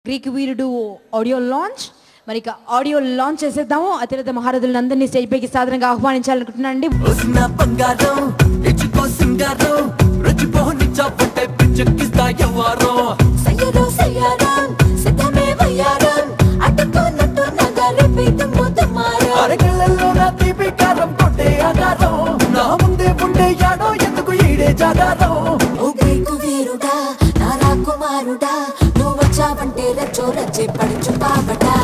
Greek వీరుడు audio launch మరి ఇక ఆడియో లాంచ్ చేసేద్దాము అతిరథ మహారథులందరినీ స్టేజ్ పైకి సాధారణంగా ఆహ్వానించాలనుకుంటున్నాను అండి వసిన బంగారం ఇచ్చుకో సింగారం రుచిపోని చాపంటే పిచ్చెక్కిస్తా ఎవ్వారం సయ్యదో సయ్యారం సిద్ధమే వయ్యారం అడ్డుకున్నట్టు నగరి పీతం ముద్దమారం అరగళ్ళల్లో నా తీపి కారం కొట్టే ఆగారం నా ముందే ఉండే యాడో ఎందుకు ఈడే జాగారం ఓ గ్రీకు వీరుడా నా రాకుమారుడా నువ్వు వచ్చావంటే రచ్చో రచ్చి పడుచు పాపటా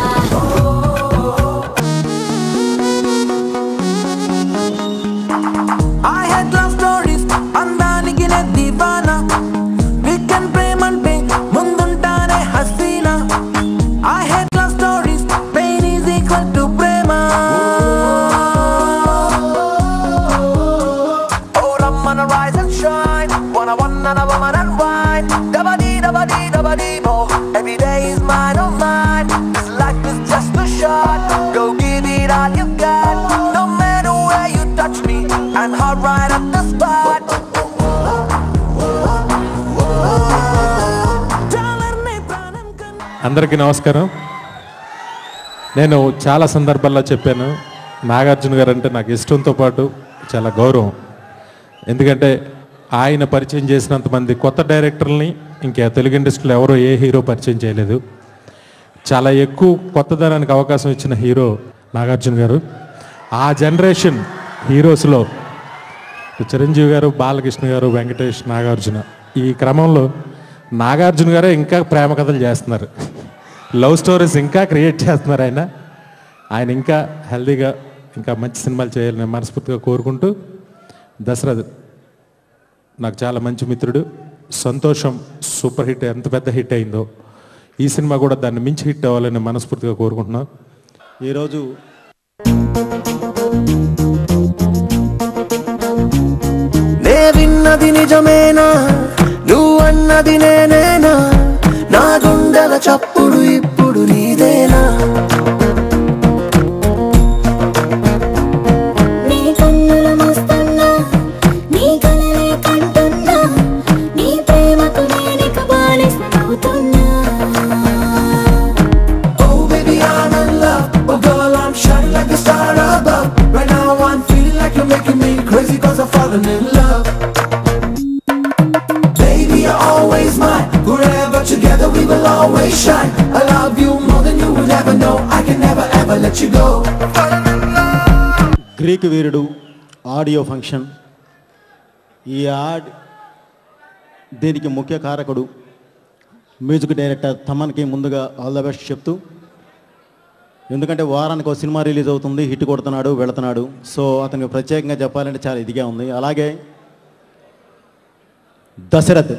I had love stories అందానికి నే దివానా వీకెండ్ ప్రేమంటే ముందుంటానే Hasina I had love stories pain is equal to Prema Oh రమ్మన rise and shine wanna one and a woman and wine dabadi dabadi dabadi bo every day is mine oh mine this life is just a shot go give it all you got no matter where you touch me I'm hot right at the spot డాలర్ని ప్రాణం కన్నా అందరికీ నమస్కారం నేను చాలా సందర్భాల్లో చెప్పాను నాగార్జున గారు అంటే నాకు ఇష్టంతో పాటు చాలా గౌరవం ఎందుకంటే ఆయన పరిచయం చేసినంత మంది కొత్త డైరెక్టర్ని ఇంకా తెలుగు ఇండస్ట్రీలో ఎవరో ఏ హీరో పరిచయం చేయలేదు చాలా ఎక్కువ కొత్తదనానికి అవకాశం ఇచ్చిన హీరో నాగార్జున గారు ఆ జనరేషన్ హీరోస్లో చిరంజీవి గారు బాలకృష్ణ గారు వెంకటేష్ నాగార్జున ఈ క్రమంలో నాగార్జున గారే ఇంకా ప్రేమ కథలు చేస్తున్నారు లవ్ స్టోరీస్ ఇంకా క్రియేట్ చేస్తున్నారు ఆయన ఆయన ఇంకా హెల్దీగా ఇంకా మంచి సినిమాలు చేయాలని మనస్ఫూర్తిగా కోరుకుంటూ దశరథ్ నాకు చాలా మంచి మిత్రుడు సంతోషం సూపర్ హిట్ ఎంత పెద్ద హిట్ అయిందో ఈ సినిమా కూడా దాన్ని మించి హిట్ అవ్వాలని మనస్ఫూర్తిగా కోరుకుంటున్నాను ఈరోజు నే విన్నది నిజమేనా నువ్వన్నది నేనేనా నా గుండెల చప్పుడు ఇప్పుడు నీదేనా నీ కన్నుల మస్తున్నా నీ కలలే కంటున్నా నీ ప్రేమకు నేనిక బానిసనవుతున్నా Oh baby I'm in love Oh girl I'm shining like a star above Right now I'm feeling like you're making me crazy cause I'm falling in love Baby you're always mine Forever together we will always shine I love you more than you will ever know I can never ever let you go Greek వీరుడు audio function ఈ ad దీనికి ముఖ్య కారకుడు music director తమన్కి ముందుగా all the best చెప్తూ ఎందుకంటే వారానికి ఒక సినిమా రిలీజ్ అవుతుంది హిట్ కొడుతున్నాడు వెళుతున్నాడు సో అతనికి ప్రత్యేకంగా చెప్పాలంటే చాలా ఇదిగా ఉంది అలాగే దశరథ్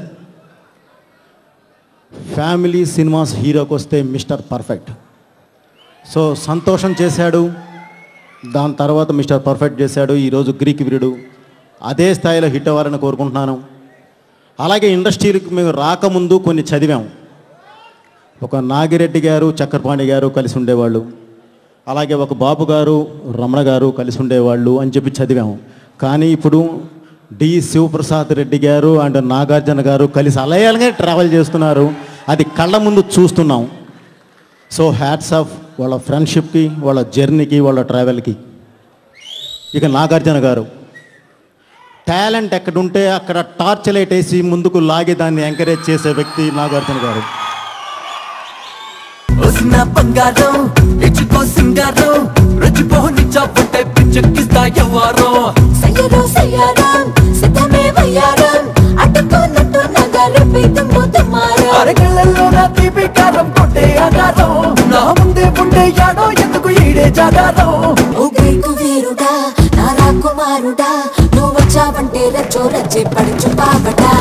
ఫ్యామిలీ సినిమాస్ హీరోకి వస్తే మిస్టర్ పర్ఫెక్ట్ సో సంతోషం చేశాడు దాని తర్వాత మిస్టర్ పర్ఫెక్ట్ చేశాడు ఈరోజు గ్రీక్ వీరుడు అదే స్థాయిలో హిట్ అవ్వాలని కోరుకుంటున్నాను అలాగే ఇండస్ట్రీకి మేము రాకముందు కొన్ని చదివాం ఒక నాగిరెడ్డి గారు చక్రపాణి గారు కలిసి ఉండేవాళ్ళు అలాగే ఒక బాబు గారు రమణ గారు కలిసి ఉండేవాళ్ళు అని చెప్పి చదివాము కానీ ఇప్పుడు డి శివప్రసాద్ రెడ్డి గారు అండ్ నాగార్జున గారు కలిసి అలయాలుగా ట్రావెల్ చేస్తున్నారు అది కళ్ళ ముందు చూస్తున్నాం సో హ్యాట్స్ ఆఫ్ వాళ్ళ ఫ్రెండ్షిప్కి వాళ్ళ జర్నీకి వాళ్ళ ట్రావెల్కి ఇక నాగార్జున గారు టాలెంట్ ఎక్కడుంటే అక్కడ టార్చ్ లైట్ వేసి ముందుకు లాగి దాన్ని ఎంకరేజ్ చేసే వ్యక్తి నాగార్జున గారు వసిన బంగారం ఇచ్చుకో సింగారం రుచిపోని చాపంటే పిచ్చెక్కిస్తా ఎవ్వారం సయ్యదో సయ్యారం సిద్ధమే వయ్యారం అడ్డుకున్నట్టు నగరి పీతం ముద్దమారం అరగళ్ళల్లో నా తీపి కారం కొట్టే ఆగారం నా ముందే ఉండే యాడో ఎందుకు ఈడే జాగారం ఓ గ్రీకు వీరుడా నా రాకుమారుడా నువ్వు వచ్చావంటే రచ్చో రచ్చి పడుచు పాపటా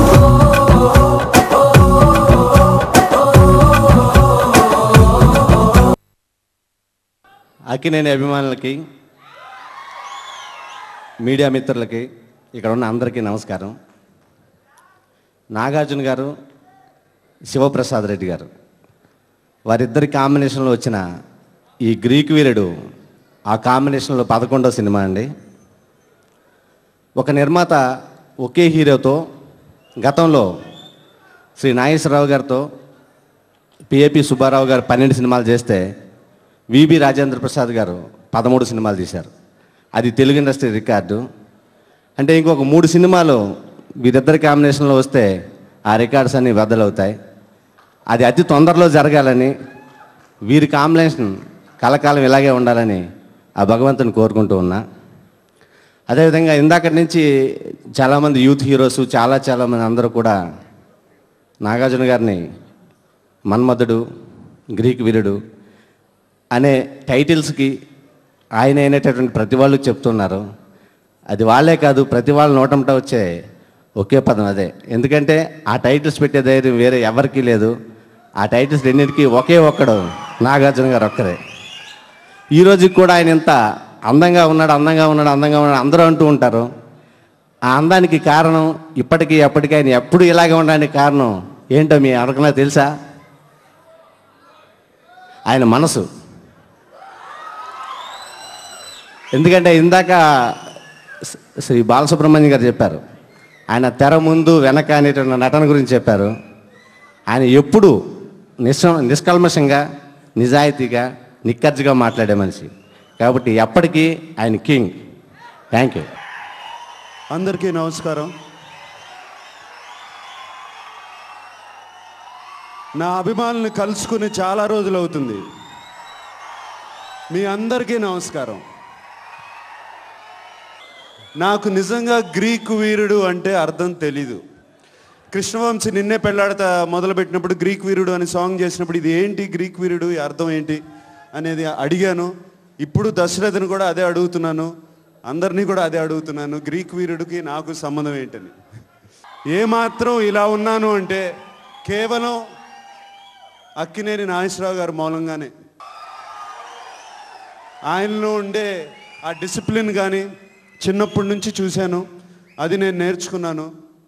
అక్కినేని అభిమానులకి మీడియా మిత్రులకి ఇక్కడ ఉన్న అందరికీ నమస్కారం నాగార్జున గారు శివప్రసాద్ రెడ్డి గారు వారిద్దరి కాంబినేషన్లో వచ్చిన ఈ గ్రీక్ వీరుడు ఆ కాంబినేషన్లో పదకొండో సినిమా అండి ఒక నిర్మాత ఒకే హీరోతో గతంలో శ్రీ నాగేశ్వరరావు గారితో పిఏపి సుబ్బారావు గారు పన్నెండు సినిమాలు చేస్తే విబి రాజేంద్ర ప్రసాద్ గారు పదమూడు సినిమాలు తీశారు అది తెలుగు ఇండస్ట్రీ రికార్డు అంటే ఇంకొక మూడు సినిమాలు వీరిద్దరి కాంబినేషన్లో వస్తే ఆ రికార్డ్స్ అన్నీ బద్దలవుతాయి అది అతి తొందరలో జరగాలని వీరి కాంబినేషన్ కలకాలం ఇలాగే ఉండాలని ఆ భగవంతుని కోరుకుంటూ ఉన్నా అదేవిధంగా ఇందాకటి నుంచి చాలామంది యూత్ హీరోస్ చాలా చాలామంది అందరూ కూడా నాగార్జున గారిని మన్మధుడు గ్రీక్ వీరుడు అనే టైటిల్స్కి ఆయన అయినటువంటి ప్రతి వాళ్ళు చెప్తున్నారు అది వాళ్ళే కాదు ప్రతి వాళ్ళ నోటంట వచ్చే ఒకే పదం అదే ఎందుకంటే ఆ టైటిల్స్ పెట్టే ధైర్యం వేరే ఎవరికీ లేదు ఆ టైటిల్స్ రెండింటికి ఒకే ఒక్కడు నాగార్జున గారు ఒక్కరే ఈ రోజుకి కూడా ఆయన ఇంత అందంగా ఉన్నాడు అందంగా ఉన్నాడు అందంగా ఉన్నాడు అందరూ అంటూ ఉంటారు ఆ అందానికి కారణం ఇప్పటికీ ఎప్పటికీ ఆయన ఎప్పుడు ఇలాగే ఉండడానికి కారణం ఏంటో మీ ఎవరికైనా తెలుసా ఆయన మనసు ఎందుకంటే ఇందాక శ్రీ- శ్రీ బాలసుబ్రహ్మణ్యం గారు చెప్పారు ఆయన తెర ముందు వెనక అనేటువంటి నటన గురించి చెప్పారు ఆయన ఎప్పుడు నిష్ నిష్కల్మషంగా నిజాయితీగా నిక్కర్జుగా మాట్లాడే మనిషి కాబట్టి ఎప్పటికీ ఆయన కింగ్ థ్యాంక్ యూ అందరికీ నమస్కారం నా అభిమానుల్ని కలుసుకుని చాలా రోజులు అవుతుంది మీ అందరికీ నమస్కారం నాకు నిజంగా గ్రీకు వీరుడు అంటే అర్థం తెలీదు కృష్ణవంశీ నిన్నే పెళ్ళాడతా మొదలుపెట్టినప్పుడు గ్రీక్ వీరుడు అని సాంగ్ చేసినప్పుడు ఇది ఏంటి గ్రీక్ వీరుడు ఈ అర్థం ఏంటి అనేది అడిగాను ఇప్పుడు దశరథని కూడా అదే అడుగుతున్నాను అందరినీ కూడా అదే అడుగుతున్నాను గ్రీక్ వీరుడికి నాకు సంబంధం ఏంటని ఏమాత్రం ఇలా ఉన్నాను అంటే కేవలం అక్కినేని నాగేశ్వరరావు గారు మూలంగానే ఆయనలో ఉండే ఆ డిసిప్లిన్ కానీ చిన్నప్పటి నుంచి చూశాను అది నేను నేర్చుకున్నాను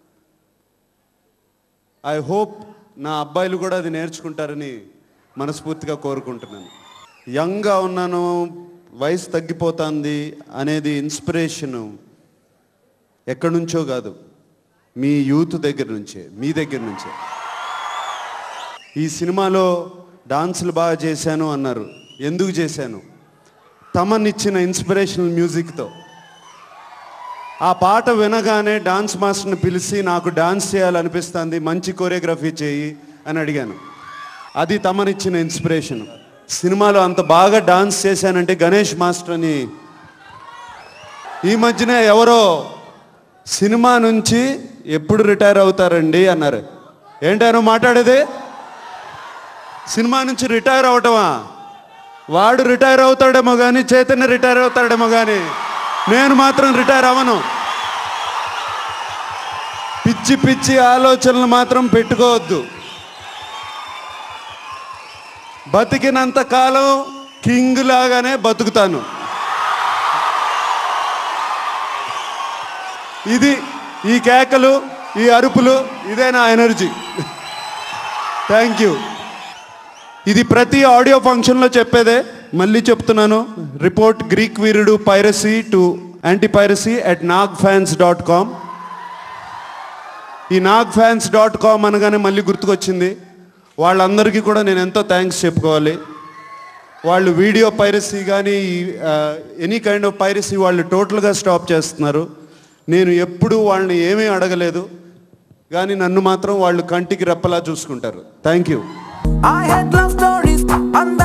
ఐ హోప్ నా అబ్బాయిలు కూడా అది నేర్చుకుంటారని మనస్ఫూర్తిగా కోరుకుంటున్నాను యంగ్గా ఉన్నాను వయసు తగ్గిపోతుంది అనేది ఇన్స్పిరేషను ఎక్కడి నుంచో కాదు మీ యూత్ దగ్గర నుంచే మీ దగ్గర నుంచే ఈ సినిమాలో డాన్సులు బాగా చేశాను అన్నారు ఎందుకు చేశాను తమనిచ్చిన ఇన్స్పిరేషనల్ మ్యూజిక్తో ఆ పాట వినగానే డాన్స్ మాస్టర్ని పిలిచి నాకు డాన్స్ చేయాలనిపిస్తుంది మంచి కొరియోగ్రఫీ చేయి అని అడిగాను అది తమనిచ్చిన ఇన్స్పిరేషన్ సినిమాలో అంత బాగా డాన్స్ చేశానంటే గణేష్ మాస్టర్ అని ఈ మధ్యనే ఎవరో సినిమా నుంచి ఎప్పుడు రిటైర్ అవుతారండి అన్నారు ఏంటాను మాట్లాడేది సినిమా నుంచి రిటైర్ అవటమా వాడు రిటైర్ అవుతాడేమో కానీ చైతన్య రిటైర్ అవుతాడేమో కానీ నేను మాత్రం రిటైర్ అవ్వను పిచ్చి పిచ్చి ఆలోచనలు మాత్రం పెట్టుకోవద్దు బతికినంత కాలం కింగ్ లాగానే బతుకుతాను ఇది ఈ కేకలు ఈ అరుపులు ఇదే నా ఎనర్జీ థ్యాంక్ యూ ఇది ప్రతి ఆడియో ఫంక్షన్లో చెప్పేదే మళ్ళీ చెప్తున్నాను రిపోర్ట్ గ్రీక్ వీరుడు piracy to anti piracy at Nag fans dot com ఈ నాగ్ ఫ్యాన్స్ డాట్ కామ్ అనగానే మళ్ళీ గుర్తుకొచ్చింది వాళ్ళందరికీ కూడా నేను ఎంతో థ్యాంక్స్ చెప్పుకోవాలి వాళ్ళు వీడియో పైరసీ కానీ ఎనీ కైండ్ ఆఫ్ పైరసీ వాళ్ళు టోటల్గా స్టాప్ చేస్తున్నారు నేను ఎప్పుడూ వాళ్ళని ఏమీ అడగలేదు కానీ నన్ను మాత్రం వాళ్ళు కంటికి రెప్పలా చూసుకుంటారు thank you I had love stories under